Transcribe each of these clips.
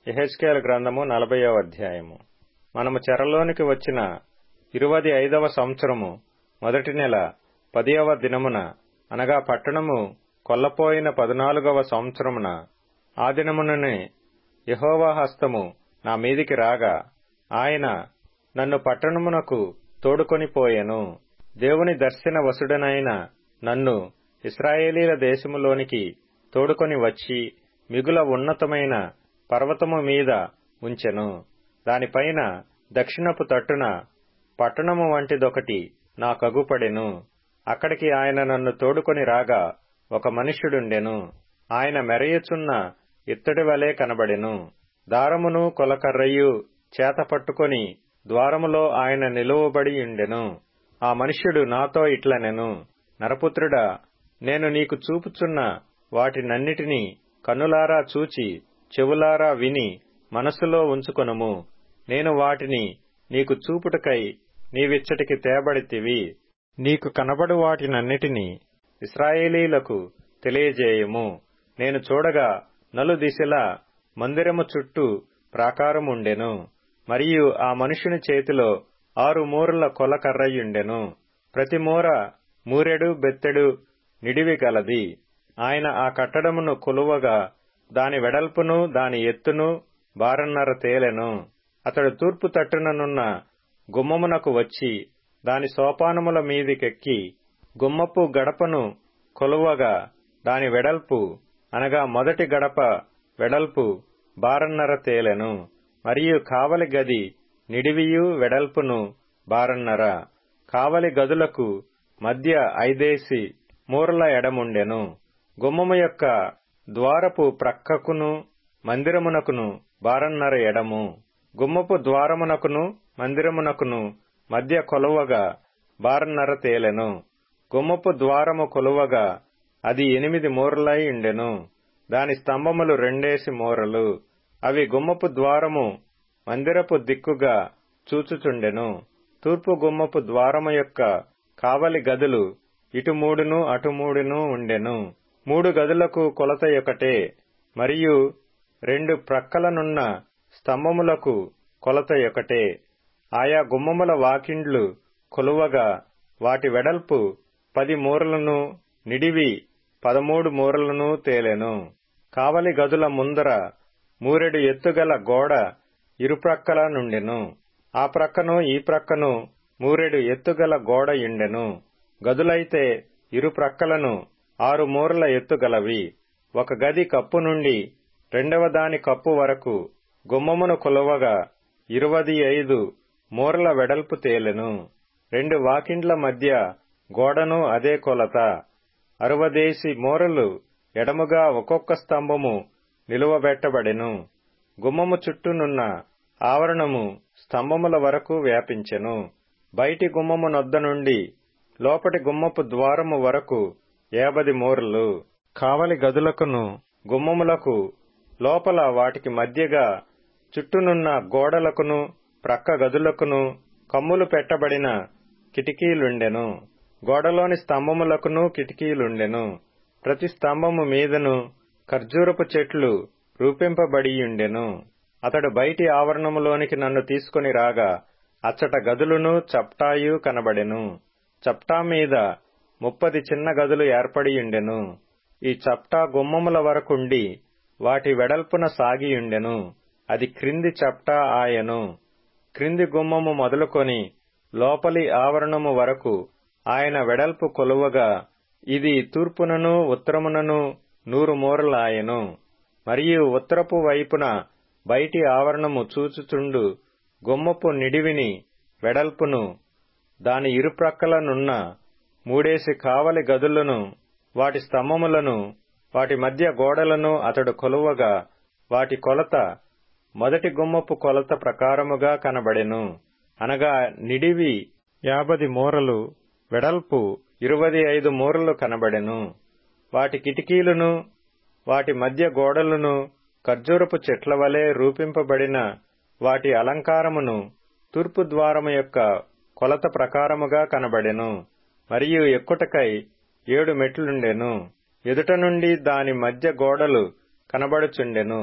ఎహెచ్కేల్ గ్రంథము నలభైవ అధ్యాయము మనము చెరలోనికి వచ్చిన ఇరువది ఐదవ సంవత్సరము మొదటి నెల పదియవ దినమున అనగా పట్టణము కొల్లపోయిన పదునాలుగవ సంవత్సరమున ఆ దినముననే యహోవా హస్తము నా మీదికి రాగా ఆయన నన్ను పట్టణమునకు తోడుకొని పోయెను దేవుని దర్శన వసుడనైన నన్ను ఇస్రాయేలీల దేశములోనికి తోడుకొని వచ్చి మిగుల ఉన్నతమైన పర్వతము మీద ఉంచెను దానిపైన దక్షిణపు తట్టున పట్టణము వంటిదొకటి నా కగుపడెను అక్కడికి ఆయన నన్ను తోడుకొని రాగా ఒక మనుష్యుడుండెను ఆయన మెరయుచున్న ఇత్తడి వలె కనబడెను దారమును కొలకర్రయు చేత పట్టుకొని ద్వారములో ఆయన నిలువబడి ఉండెను ఆ మనుష్యుడు నాతో ఇట్లనెను నరపుత్రుడా నేను నీకు చూపుచున్న వాటినన్నిటినీ కన్నులారా చూచి చెవులారా విని మనస్సులో ఉంచుకొనుము నేను వాటిని నీకు చూపుటకై నీవిచ్చటికి తేబడితివి నీకు కనబడు వాటినన్నిటినీ ఇస్రాయేలీలకు తెలియజేయము నేను చూడగా నలు దిశలా మందిరము చుట్టూ ప్రాకారముండెను మరియు ఆ మనుషుని చేతిలో ఆరు మూరల కొలకర్రయుండెను ప్రతి మూర మూరెడు బెత్తెడు నిడివి గలది ఆయన ఆ కట్టడమును కొలువగా దాని వెడల్పును దాని ఎత్తును బారన్నర తేలెను అతడు తూర్పు తట్టుననున్న గుమ్మమునకు వచ్చి దాని సోపానముల మీదికెక్కి గుమ్మపు గడపను కొలువగా దాని వెడల్పు అనగా మొదటి గడప వెడల్పు బారన్నర తేలెను మరియు కావలి గది నిడివియు వెడల్పును బారన్నర కావలి గదులకు మధ్య ఐదేసి మూరల ఎడముండెను గుమ్మము యొక్క ద్వారపు ప్రక్కకును మందిరమునకును బారన్నర ఎడము గుమ్మపు ద్వారమునకును మందిరమునకును మధ్య కొలువగా బారన్నర తేలెను గుమ్మపు ద్వారము కొలువగా అది ఎనిమిది మూరలై ఉండెను దాని స్తంభములు రెండేసి మూరలు అవి గుమ్మపు ద్వారము మందిరపు దిక్కుగా చూచుచుండెను తూర్పు గుమ్మపు ద్వారము యొక్క కావలి గదులు ఇటు మూడును అటు మూడును ఉండెను మూడు గదులకు కొలత ఒకటే మరియు రెండు ప్రక్కలనున్న స్తంభములకు కొలత ఒకటే ఆయా గుమ్మముల వాకిండ్లు కొలువగా వాటి వెడల్పు పది మూరలను నిడివి పదమూడు మూరలను తేలెను కావలి గదుల ముందర మూరెడు ఎత్తుగల గోడ ఇరుప్రక్కల నుండెను ఆ ప్రక్కను ఈ ప్రక్కను మూరెడు ఎత్తుగల గోడ యుండెను గదులైతే ఇరు ప్రక్కలను ఆరు మూరల ఎత్తుగలవి ఒక గది కప్పు నుండి రెండవ దాని కప్పు వరకు గుమ్మమును కొలవగా ఇరువది ఐదు మూరల వెడల్పు తేలెను రెండు వాకిండ్ల మధ్య గోడను అదే కొలత అరువదేసి మూరలు ఎడముగా ఒక్కొక్క స్తంభము నిలువబెట్టబడెను గుమ్మము చుట్టూనున్న ఆవరణము స్తంభముల వరకు వ్యాపించెను బయటి గుమ్మము నొద్ద నుండి లోపటి గుమ్మపు ద్వారము వరకు ఏబది మూరలు కావలి గదులకును గుమ్మములకు లోపల వాటికి మధ్యగా చుట్టూనున్న గోడలకును ప్రక్క గదులకును కమ్ములు పెట్టబడిన కిటికీలుండెను గోడలోని స్తంభములకును కిటికీలుండెను ప్రతి స్తంభము మీదను ఖర్జూరపు చెట్లు రూపింపబడియుండెను అతడు బయటి ఆవరణములోనికి నన్ను తీసుకుని రాగా అచ్చట గదులును చప్టాయు కనబడెను చప్టా మీద ముప్పది చిన్న గదులు ఏర్పడియుండెను ఈ చప్టా గుమ్మముల వరకుండి వాటి వెడల్పున సాగియుండెను అది క్రింది చప్టా ఆయను క్రింది గుమ్మము మొదలుకొని లోపలి ఆవరణము వరకు ఆయన వెడల్పు కొలువగా ఇది తూర్పునను ఉత్తరమునను నూరు మూరలాయెను మరియు ఉత్తరపు వైపున బయటి ఆవరణము చూచుచుండు గుమ్మపు నిడివిని వెడల్పును దాని ఇరుప్రక్కలనున్న మూడేసి కావలి గదులను వాటి స్తంభములను వాటి మధ్య గోడలను అతడు కొలువగా వాటి కొలత మొదటి గుమ్మపు కొలత ప్రకారముగా కనబడెను అనగా నిడివి యాభది మూరలు వెడల్పు ఇరువది ఐదు మూరలు కనబడెను వాటి కిటికీలను వాటి మధ్య గోడలను ఖర్జూరపు చెట్ల వలె రూపింపబడిన వాటి అలంకారమును తూర్పు ద్వారము యొక్క కొలత ప్రకారముగా కనబడెను మరియు ఎక్కుటకై ఏడు మెట్లుండెను ఎదుట నుండి దాని మధ్య గోడలు కనబడుచుండెను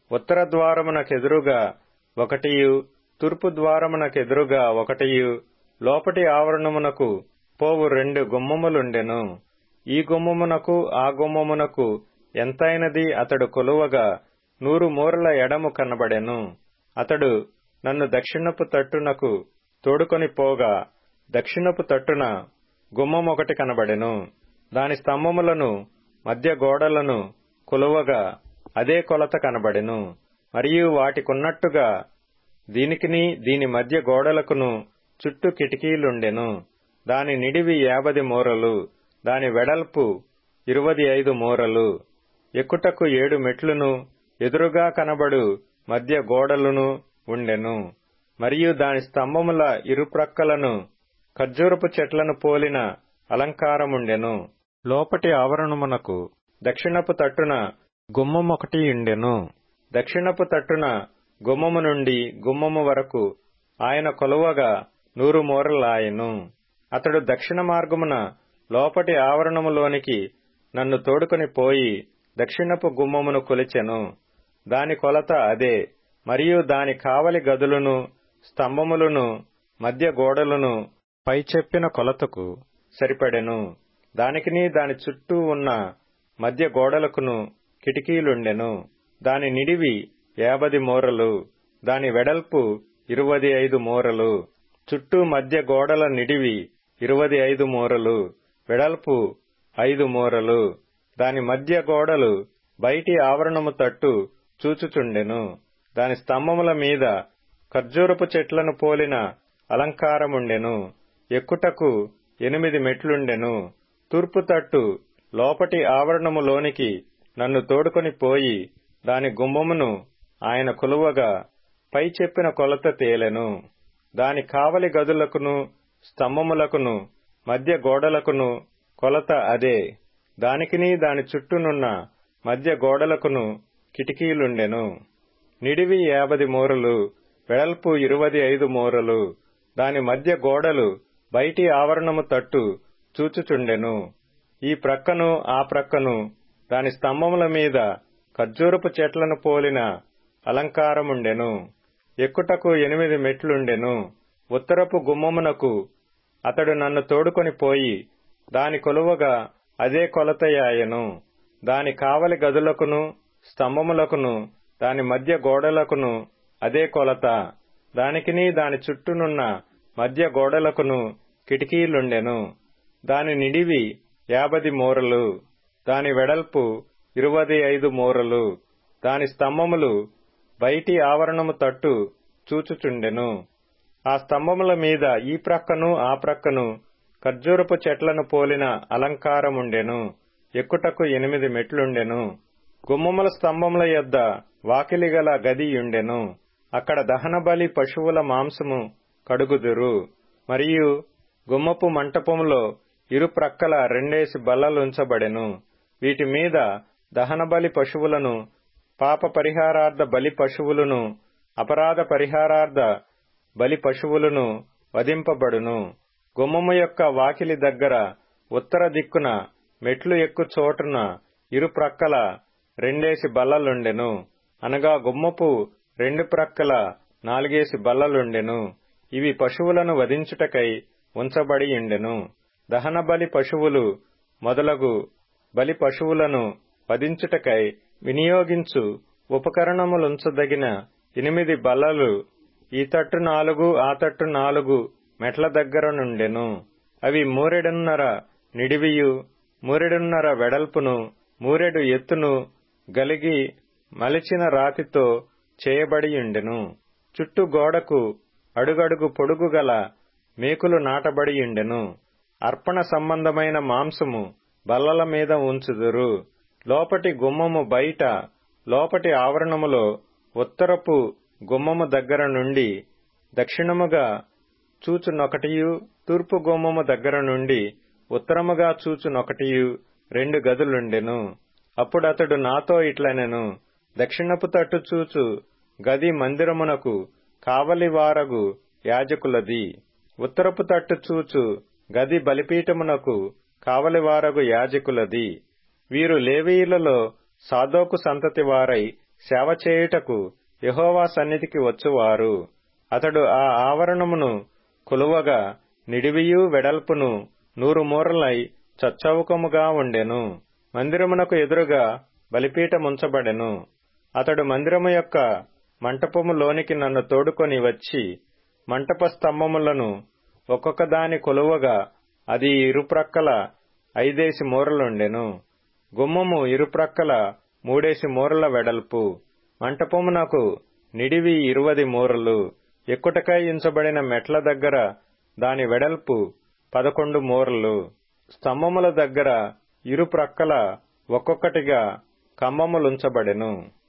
ఉత్తర ద్వారమునకెదురుగా ఒకటియు తూర్పు ద్వారమునకెదురుగా ఒకటియు లోపటి ఆవరణమునకు పోవు రెండు గుమ్మములుండెను ఈ గుమ్మమునకు ఆ గుమ్మమునకు ఎంతైనది అతడు కొలువగా నూరు మూరల ఎడము కనబడెను అతడు నన్ను దక్షిణపు తట్టునకు తోడుకొని పోగా దక్షిణపు తట్టున గుమ్మమొకటి కనబడెను దాని స్తంభములను మధ్య గోడలను కొలువగా అదే కొలత కనబడెను మరియు వాటికున్నట్టుగా దీనికిని దీని మధ్య గోడలకును చుట్టూ కిటికీలుండెను దాని నిడివి యాభది మూరలు దాని వెడల్పు ఇరువది ఐదు మూరలు ఎక్కుటకు ఏడు మెట్లును ఎదురుగా కనబడు మధ్య గోడలును ఉండెను మరియు దాని స్తంభముల ఇరుప్రక్కలను ఖర్జూరపు చెట్లను పోలిన అలంకారముండెను లోపటి ఆవరణమునకు దక్షిణపు తట్టున గుమ్మమొకటి ఉండెను దక్షిణపు తట్టున గుమ్మము నుండి గుమ్మము వరకు ఆయన కొలువగా నూరు మూరలాయెను అతడు దక్షిణ మార్గమున లోపటి ఆవరణములోనికి నన్ను తోడుకొని పోయి దక్షిణపు గుమ్మమును కొలిచెను దాని కొలత అదే మరియు దాని కావలి గదులను స్తంభములను మధ్య గోడలను పై చెప్పిన కొలతకు సరిపడెను దానికిని దాని చుట్టూ ఉన్న మధ్య గోడలకును కిటికీలుండెను దాని నిడివి యాభది మూరలు దాని వెడల్పు ఇరువది ఐదు మూరలు చుట్టూ మధ్య గోడల నిడివి ఇరువది ఐదు మూరలు వెడల్పు ఐదు మూరలు దాని మధ్య గోడలు బయటి ఆవరణము తట్టు చూచుచుండెను దాని స్తంభముల మీద ఖర్జూరపు చెట్లను పోలిన అలంకారముండెను ఎక్కుటకు ఎనిమిది మెట్లుండెను తూర్పు తట్టు లోపటి ఆవరణములోనికి నన్ను తోడుకొని పోయి దాని గుమ్మమును ఆయన కొలువగా పై చెప్పిన కొలత తేలెను దాని కావలి గదులకును స్తంభములకును మధ్య గోడలకును కొలత అదే దానికిని దాని చుట్టూనున్న మధ్య గోడలకును కిటికీలుండెను నిడివి యాభది మూరలు వెడల్పు ఇరువది ఐదు మూరలు దాని మధ్య గోడలు బయటి ఆవరణము తట్టు చూచుచుండెను ఈ ప్రక్కను ఆ ప్రక్కను దాని స్తంభముల మీద ఖర్జూరపు చెట్లను పోలిన అలంకారముండెను ఎక్కుటకు ఎనిమిది మెట్లుండెను ఉత్తరపు గుమ్మమునకు అతడు నన్ను తోడుకొని పోయి దాని కొలువగా అదే కొలతయాయెను దాని కావలి గదులకును స్తంభములకును దాని మధ్య గోడలకును అదే కొలత దానికిని దాని చుట్టూనున్న మధ్య గోడలకును కిటికీలుండెను దాని నిడివి యాభది మూరలు దాని వెడల్పు ఇరువది ఐదు మూరలు దాని స్తంభములు బయటి ఆవరణము తట్టు చూచుచుండెను ఆ స్తంభముల మీద ఈ ప్రక్కను ఆ ప్రక్కను ఖర్జూరపు చెట్లను పోలిన అలంకారముండెను ఎక్కుటకు ఎనిమిది మెట్లుండెను గుమ్మముల స్తంభముల యొద్ద వాకిలిగల గదియుండెను అక్కడ దహనబలి పశువుల మాంసము కడుగుదురు మరియు గుమ్మపు మంటపములో ఇరు ప్రక్కల రెండేసి బల్లలుంచబడెను వీటి మీద దహనబలి పశువులను పాప పరిహారార్థ బలి పశువులను అపరాధ పరిహారార్థ బలి పశువులను వధింపబడును గుమ్మము యొక్క వాకిలి దగ్గర ఉత్తర దిక్కున మెట్లు ఎక్కు చోటున ఇరు ప్రక్కల రెండేసి బల్లలుండెను అనగా గుమ్మపు రెండు ప్రక్కల నాలుగేసి బల్లలుండెను ఇవి పశువులను వధించుటకై ఉంచబడి ఉండెను దహనబలి పశువులు మొదలగు బలి పశువులను వధించుటకై వినియోగించు ఉపకరణములుంచదగిన ఎనిమిది బల్లలు ఈ తట్టు నాలుగు ఆ తట్టు నాలుగు మెట్ల దగ్గర నుండెను అవి మూరెడున్నర నిడివియు మూరెడున్నర వెడల్పును మూరెడు ఎత్తును గలిగి మలిచిన రాతితో చేయబడియుండెను చుట్టూ గోడకు అడుగడుగు పొడుగు గల మేకులు నాటబడియుండెను అర్పణ సంబంధమైన మాంసము బల్లల మీద ఉంచుదురు లోపటి గుమ్మము బయట లోపటి ఆవరణములో ఉత్తరపు గుమ్మము దగ్గర నుండి దక్షిణముగా చూచునొకటియు తూర్పు గుమ్మము దగ్గర నుండి ఉత్తరముగా చూచునొకటియు రెండు గదులుండెను అప్పుడతడు నాతో ఇట్లనెను దక్షిణపు తట్టు చూచు గది మందిరమునకు కావలివారగు యాజకులది ఉత్తరపు తట్టు చూచు గది బలిపీఠమునకు కావలివారగు యాజకులది వీరు లేవీయులలో సాదోకు సంతతి వారై సేవ చేయుటకు యహోవా సన్నిధికి వచ్చువారు అతడు ఆ ఆవరణమును కొలువగా నిడివియు వెడల్పును నూరు మూరలై చచ్చౌకముగా ఉండెను మందిరమునకు ఎదురుగా బలిపీఠముంచబడెను అతడు మందిరము యొక్క మంటపములోనికి నన్ను తోడుకొని వచ్చి మంటప స్తంభములను ఒక్కొక్క దాని కొలువగా అది ఇరుప్రక్కల ఐదేసి మూరలుండెను గుమ్మము ఇరుప్రక్కల మూడేసి మూరల వెడల్పు మంటపమునకు నిడివి ఇరువది మూరలు ఎక్కుటకై ఇంచబడిన మెట్ల దగ్గర దాని వెడల్పు పదకొండు మూరలు స్తంభముల దగ్గర ఇరుప్రక్కల ఒక్కొక్కటిగా కంబములుంచబడెను